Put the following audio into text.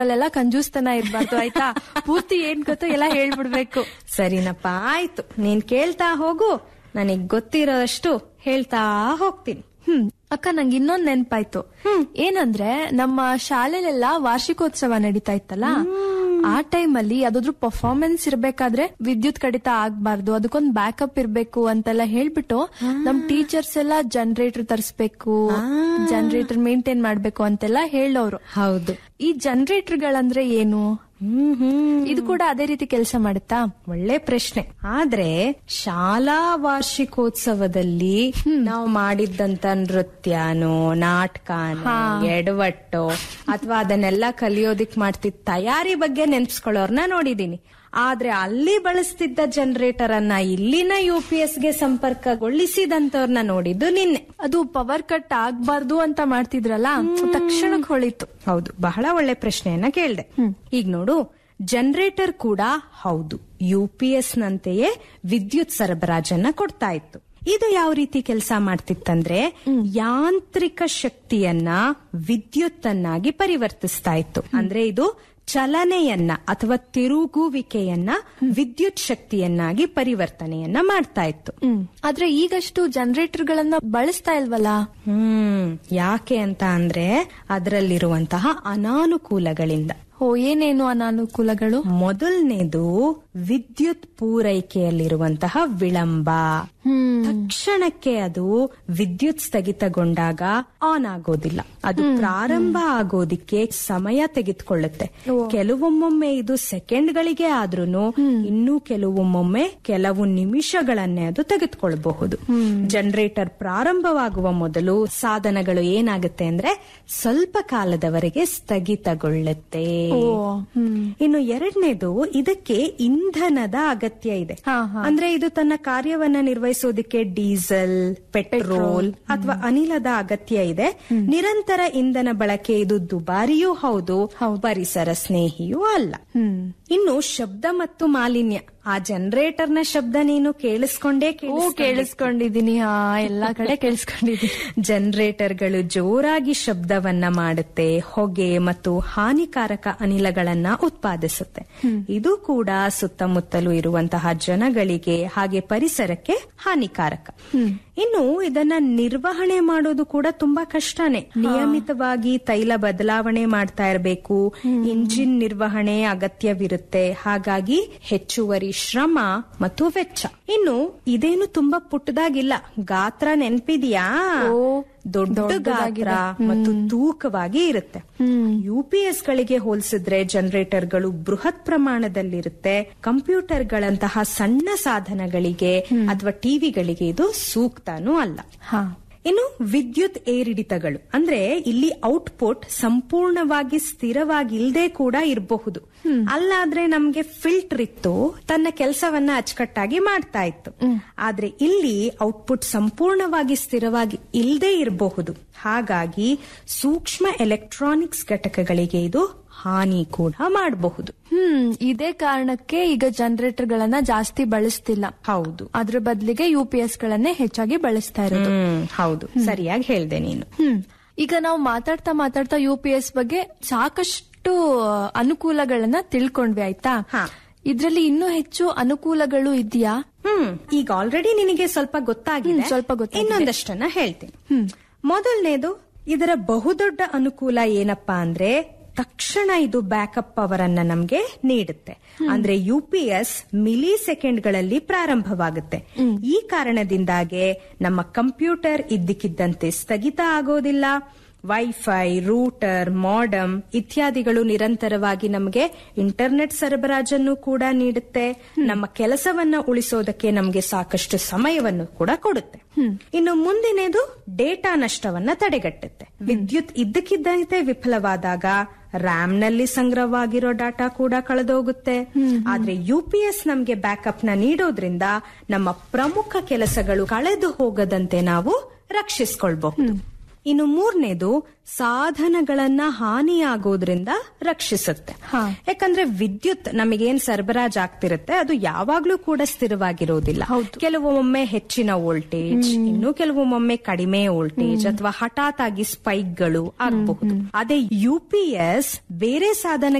ಅಲ್ಲೆಲ್ಲ ಕಂಜೂಸ್ತನ ಇರ್ಬಾರ್ದು ಆಯ್ತಾ ಪೂರ್ತಿ ಏನ್ ಗೊತ್ತೋ ಎಲ್ಲ ಹೇಳ್ಬಿಡ್ಬೇಕು ಸರಿನಪ್ಪ ಆಯ್ತು ನೀನ್ ಕೇಳ್ತಾ ಹೋಗು ನನಗ್ ಗೊತ್ತಿರೋಷ್ಟು ಹೇಳ್ತಾ ಹೋಗ್ತೀನಿ ಹ್ಮ್ ಅಕ್ಕ ನಂಗೆ ಇನ್ನೊಂದ್ ನೆನ್ಪಾಯ್ತು ಏನಂದ್ರೆ ನಮ್ಮ ಶಾಲೆಲೆಲ್ಲ ವಾರ್ಷಿಕೋತ್ಸವ ನಡೀತಾ ಇತ್ತಲ್ಲ ಆ ಟೈಮ್ ಅಲ್ಲಿ ಯಾವ್ದಾದ್ರು ಪರ್ಫಾರ್ಮೆನ್ಸ್ ಇರ್ಬೇಕಾದ್ರೆ ವಿದ್ಯುತ್ ಕಡಿತ ಆಗ್ಬಾರ್ದು ಅದಕ್ಕೊಂದ್ ಬ್ಯಾಕಪ್ ಇರ್ಬೇಕು ಅಂತೆಲ್ಲ ಹೇಳ್ಬಿಟ್ಟು ನಮ್ ಟೀಚರ್ಸ್ ಎಲ್ಲ ಜನರೇಟರ್ ತರಿಸ್ಬೇಕು ಜನರೇಟರ್ ಮೇಂಟೈನ್ ಮಾಡ್ಬೇಕು ಅಂತೆಲ್ಲ ಹೇಳೋರು ಹೌದು ಈ ಜನರೇಟರ್ಗಳಂದ್ರೆ ಏನು ಹ್ಮ್ ಹ್ಮ್ ಇದು ಕೂಡ ಅದೇ ರೀತಿ ಕೆಲಸ ಮಾಡುತ್ತಾ ಒಳ್ಳೆ ಪ್ರಶ್ನೆ ಆದ್ರೆ ಶಾಲಾ ವಾರ್ಷಿಕೋತ್ಸವದಲ್ಲಿ ನಾವು ಮಾಡಿದ್ದಂತ ನೃತ್ಯನೋ ನಾಟಕನೋ ಎಡವಟ್ಟೋ ಅಥವಾ ಅದನ್ನೆಲ್ಲ ಕಲಿಯೋದಿಕ್ ಮಾಡ್ತಿದ್ದ ತಯಾರಿ ಬಗ್ಗೆ ನೆನ್ಸ್ಕೊಳ್ಳೋರ್ನ ನೋಡಿದೀನಿ ಆದ್ರೆ ಅಲ್ಲಿ ಬಳಸ್ತಿದ್ದ ಜನರೇಟರ್ ಅನ್ನ ಇಲ್ಲಿನ ಯು ಪಿ ಎಸ್ ಗೆ ಸಂಪರ್ಕಗೊಳಿಸಿದಂತವ್ರನ್ನ ನೋಡಿದ್ದು ನಿನ್ನೆ ಅದು ಪವರ್ ಕಟ್ ಆಗ್ಬಾರ್ದು ಅಂತ ಮಾಡ್ತಿದ್ರಲ್ಲ ತಕ್ಷಣಕ್ ಹೊಳಿತು ಹೌದು ಬಹಳ ಒಳ್ಳೆ ಪ್ರಶ್ನೆಯನ್ನ ಕೇಳ್ದೆ ಈಗ ನೋಡು ಜನರೇಟರ್ ಕೂಡ ಹೌದು ಯು ಪಿ ಎಸ್ ನಂತೆಯೇ ವಿದ್ಯುತ್ ಸರಬರಾಜನ್ನ ಕೊಡ್ತಾ ಇತ್ತು ಇದು ಯಾವ ರೀತಿ ಕೆಲಸ ಮಾಡ್ತಿತ್ತಂದ್ರೆ ಯಾಂತ್ರಿಕ ಶಕ್ತಿಯನ್ನ ವಿದ್ಯುತ್ತನ್ನಾಗಿ ಪರಿವರ್ತಿಸ್ತಾ ಇತ್ತು ಅಂದ್ರೆ ಇದು ಚಲನೆಯನ್ನ ಅಥವಾ ತಿರುಗುವಿಕೆಯನ್ನ ವಿದ್ಯುತ್ ಶಕ್ತಿಯನ್ನಾಗಿ ಪರಿವರ್ತನೆಯನ್ನ ಮಾಡ್ತಾ ಇತ್ತು ಹ್ಮ್ ಆದ್ರೆ ಈಗಷ್ಟು ಜನರೇಟರ್ ಗಳನ್ನ ಬಳಸ್ತಾ ಇಲ್ವಲ್ಲ ಹ್ಮ್ ಯಾಕೆ ಅಂತ ಅಂದ್ರೆ ಅದರಲ್ಲಿರುವಂತಹ ಅನಾನುಕೂಲಗಳಿಂದ ಓ ಏನೇನು ಅನಾನುಕೂಲಗಳು ಮೊದಲನೇದು ವಿದ್ಯುತ್ ಪೂರೈಕೆಯಲ್ಲಿರುವಂತಹ ವಿಳಂಬ ಹ್ಮ್ ತಕ್ಷಣಕ್ಕೆ ಅದು ವಿದ್ಯುತ್ ಸ್ಥಗಿತಗೊಂಡಾಗ ಆನ್ ಆಗೋದಿಲ್ಲ ಅದು ಪ್ರಾರಂಭ ಆಗೋದಿಕ್ಕೆ ಸಮಯ ತೆಗೆದುಕೊಳ್ಳುತ್ತೆ ಕೆಲವೊಮ್ಮೊಮ್ಮೆ ಇದು ಸೆಕೆಂಡ್ಗಳಿಗೆ ಆದ್ರೂನು ಇನ್ನು ಕೆಲವೊಮ್ಮೊಮ್ಮೆ ಕೆಲವು ನಿಮಿಷಗಳನ್ನೇ ಅದು ತೆಗೆದುಕೊಳ್ಬಹುದು ಜನರೇಟರ್ ಪ್ರಾರಂಭವಾಗುವ ಮೊದಲು ಸಾಧನಗಳು ಏನಾಗುತ್ತೆ ಅಂದ್ರೆ ಸ್ವಲ್ಪ ಕಾಲದವರೆಗೆ ಸ್ಥಗಿತಗೊಳ್ಳುತ್ತೆ ಓ ಹ್ಮ್ ಇನ್ನು ಎರಡನೇದು ಇದಕ್ಕೆ ಇಂಧನದ ಅಗತ್ಯ ಇದೆ ಹಾ, ಹಾ. ಅಂದ್ರೆ ಇದು ತನ್ನ ಕಾರ್ಯವನ್ನ ನಿರ್ವಹಿಸೋದಕ್ಕೆ ಡೀಸೆಲ್ ಪೆಟ್ರೋಲ್ ಅಥವಾ ಅನಿಲದ ಅಗತ್ಯ ಇದೆ ನಿರಂತರ ಇಂಧನ ಬಳಕೆ ಇದು ದುಬಾರಿಯೂ ಹೌದು ಪರಿಸರ ಸ್ನೇಹಿಯೂ ಅಲ್ಲ ಹ್ಮ್ ಇನ್ನು ಶಬ್ದ ಮತ್ತು ಮಾಲಿನ್ಯ ಆ ಜನರೇಟರ್ನ ಶಬ್ದ ನೀನು ಕೇಳಿಸ್ಕೊಂಡೇ ಓ ಕೇಳಿಸ್ಕೊಂಡೆ. ಕೇಳಿಸ್ಕೊಂಡಿದೀನಿ ಹಾ ಎಲ್ಲಾ ಕಡೆ ಕೇಳಿಸ್ಕೊಂಡಿದೀನಿ ಜನರೇಟರ್ಗಳು ಜೋರಾಗಿ ಶಬ್ದವನ್ನ ಮಾಡುತ್ತೆ ಹೊಗೆ ಮತ್ತು ಹಾನಿಕಾರಕ ಅನಿಲಗಳನ್ನ ಉತ್ಪಾದಿಸುತ್ತೆ ಇದು ಕೂಡ ಸುತ್ತಮುತ್ತಲೂ ಇರುವಂತಹ ಜನಗಳಿಗೆ ಹಾಗೆ ಪರಿಸರಕ್ಕೆ ಹಾನಿಕಾರಕ ಇನ್ನು ಇದನ್ನ ನಿರ್ವಹಣೆ ಮಾಡೋದು ಕೂಡ ತುಂಬಾ ಕಷ್ಟನೇ ನಿಯಮಿತವಾಗಿ ತೈಲ ಬದಲಾವಣೆ ಮಾಡ್ತಾ ಇರಬೇಕು ಇಂಜಿನ್ ನಿರ್ವಹಣೆ ಅಗತ್ಯವಿರುತ್ತೆ ಹಾಗಾಗಿ ಹೆಚ್ಚುವರಿ ಶ್ರಮ ಮತ್ತು ವೆಚ್ಚ ಇನ್ನು ಇದೇನು ತುಂಬಾ ಪುಟ್ಟದಾಗಿಲ್ಲ ಗಾತ್ರ ನೆನ್ಪಿದ್ಯಾ ಓ, ದೊಡ್ಡ ಗಾತ್ರ ದೊಡ್ಡದಾಗಿದೆ. ಮತ್ತು ತೂಕವಾಗಿ ಇರುತ್ತೆ ಯುಪಿಎಸ್ ಗಳಿಗೆ ಹೋಲಿಸಿದ್ರೆ ಜನರೇಟರ್ಗಳು ಬೃಹತ್ ಪ್ರಮಾಣದಲ್ಲಿರುತ್ತೆ ಕಂಪ್ಯೂಟರ್ಗಳಂತಹ ಸಣ್ಣ ಸಾಧನಗಳಿಗೆ ಅಥವಾ ಟಿವಿಗಳಿಗೆ ಇದು ಸೂಕ್ತನೂ ಅಲ್ಲ ಹಾ ಇನ್ನು ವಿದ್ಯುತ್ ಏರಿಳಿತಗಳು ಅಂದ್ರೆ ಇಲ್ಲಿ ಔಟ್ಪುಟ್ ಸಂಪೂರ್ಣವಾಗಿ ಸ್ಥಿರವಾಗಿಲ್ದೇ ಕೂಡ ಇರಬಹುದು ಅಲ್ಲಾದ್ರೆ ನಮ್ಗೆ ಫಿಲ್ಟರ್ ಇತ್ತು ತನ್ನ ಕೆಲಸವನ್ನ ಅಚ್ಚುಕಟ್ಟಾಗಿ ಮಾಡ್ತಾ ಇತ್ತು ಆದ್ರೆ ಇಲ್ಲಿ ಔಟ್ಪುಟ್ ಸಂಪೂರ್ಣವಾಗಿ ಸ್ಥಿರವಾಗಿ ಇಲ್ಲದೆ ಇರಬಹುದು ಹಾಗಾಗಿ ಸೂಕ್ಷ್ಮ ಎಲೆಕ್ಟ್ರಾನಿಕ್ಸ್ ಘಟಕಗಳಿಗೆ ಇದು ಹಾನಿ ಕೂಡ ಮಾಡಬಹುದು ಹ್ಮ್ ಇದೇ ಕಾರಣಕ್ಕೆ ಈಗ ಜನರೇಟರ್ ಗಳನ್ನ ಜಾಸ್ತಿ ಬಳಸ್ತಿಲ್ಲ ಹೌದು ಅದ್ರ ಬದಲಿಗೆ ಯು ಪಿ ಎಸ್ ಗಳನ್ನೇ ಹೆಚ್ಚಾಗಿ ಬಳಸ್ತಾ ಇರೋದು ಹ್ಮ್ ಹೌದು ಸರಿಯಾಗಿ ಹೇಳ್ದೆ ನೀನು ಹ್ಮ್ ಈಗ ನಾವು ಮಾತಾಡ್ತಾ ಮಾತಾಡ್ತಾ ಯು ಪಿ ಎಸ್ ಬಗ್ಗೆ ಸಾಕಷ್ಟು ಆ, ಅನುಕೂಲಗಳನ್ನ ತಿಳ್ಕೊಂಡ್ವಿ ಆಯ್ತಾ ಹಾ. ಇದ್ರಲ್ಲಿ ಇನ್ನೂ ಹೆಚ್ಚು ಅನುಕೂಲಗಳು ಇದೆಯಾ ಹ್ಮ್ ಈಗ ಆಲ್ರೆಡಿ ನಿನಗೆ ಸ್ವಲ್ಪ ಗೊತ್ತಾಗಿದೆ ಹ್ಮ್, ಸ್ವಲ್ಪ ಗೊತ್ತಾಗಿದೆ. ಇನ್ನೊಂದಷ್ಟನ್ನ ಹೇಳ್ತೀನಿ ಮೊದಲನೇದು ಇದರ ಬಹುದೊಡ್ಡ ಅನುಕೂಲ ಏನಪ್ಪಾ ಅಂದ್ರೆ ತಕ್ಷಣ ಇದು ಬ್ಯಾಕಪ್ ಪವರ್ ಅನ್ನ ನಮ್ಗೆ ನೀಡುತ್ತೆ ಅಂದ್ರೆ ಯು ಪಿ ಎಸ್ ಮಿಲಿ ಸೆಕೆಂಡ್ಗಳಲ್ಲಿ ಪ್ರಾರಂಭವಾಗುತ್ತೆ ಈ ಕಾರಣದಿಂದಾಗೆ ನಮ್ಮ ಕಂಪ್ಯೂಟರ್ ಇದ್ದಕ್ಕಿದ್ದಂತೆ ಸ್ಥಗಿತ ಆಗೋದಿಲ್ಲ ವೈಫೈ ರೂಟರ್ ಮಾಡಮ್ ಇತ್ಯಾದಿಗಳು ನಿರಂತರವಾಗಿ ನಮಗೆ ಇಂಟರ್ನೆಟ್ ಸರಬರಾಜನ್ನು ಕೂಡ ನೀಡುತ್ತೆ ನಮ್ಮ ಕೆಲಸವನ್ನ ಉಳಿಸೋದಕ್ಕೆ ನಮಗೆ ಸಾಕಷ್ಟು ಸಮಯವನ್ನು ಕೂಡ ಕೊಡುತ್ತೆ ಇನ್ನು ಮುಂದಿನದು ಡೇಟಾ ನಷ್ಟವನ್ನ ತಡೆಗಟ್ಟುತ್ತೆ ವಿದ್ಯುತ್ ಇದ್ದಕ್ಕಿದ್ದಂತೆ ವಿಫಲವಾದಾಗ ರ್ಯಾಮ್ ನಲ್ಲಿ ಸಂಗ್ರಹವಾಗಿರೋ ಡಾಟಾ ಕೂಡ ಕಳೆದೋಗುತ್ತೆ ಆದ್ರೆ ಯು ಪಿ ಎಸ್ ನಮ್ಗೆ ಬ್ಯಾಕಪ್ ನ ನೀಡೋದ್ರಿಂದ ನಮ್ಮ ಪ್ರಮುಖ ಕೆಲಸಗಳು ಕಳೆದು ಹೋಗದಂತೆ ನಾವು ರಕ್ಷಿಸ್ಕೊಳ್ಬಹುದು ಇನ್ನು ಮೂರನೇದು ಸಾಧನಗಳನ್ನ ಹಾನಿಯಾಗೋದ್ರಿಂದ ರಕ್ಷಿಸುತ್ತೆ ಹಾ. ಯಾಕಂದ್ರೆ ವಿದ್ಯುತ್ ನಮಗೇನ್ ಸರಬರಾಜ್ ಆಗ್ತಿರುತ್ತೆ ಅದು ಯಾವಾಗ್ಲೂ ಕೂಡ ಸ್ಥಿರವಾಗಿರೋದಿಲ್ಲ ಕೆಲವೊಮ್ಮೆ ಹೆಚ್ಚಿನ ವೋಲ್ಟೇಜ್ ಇನ್ನು ಕೆಲವೊಮ್ಮೆ ಕಡಿಮೆ ವೋಲ್ಟೇಜ್ ಅಥವಾ ಹಠಾತ್ ಆಗಿ ಸ್ಪೈಕ್ಗಳು ಆಗಬಹುದು ಅದೇ ಯು ಪಿ ಎಸ್ ಬೇರೆ ಸಾಧನ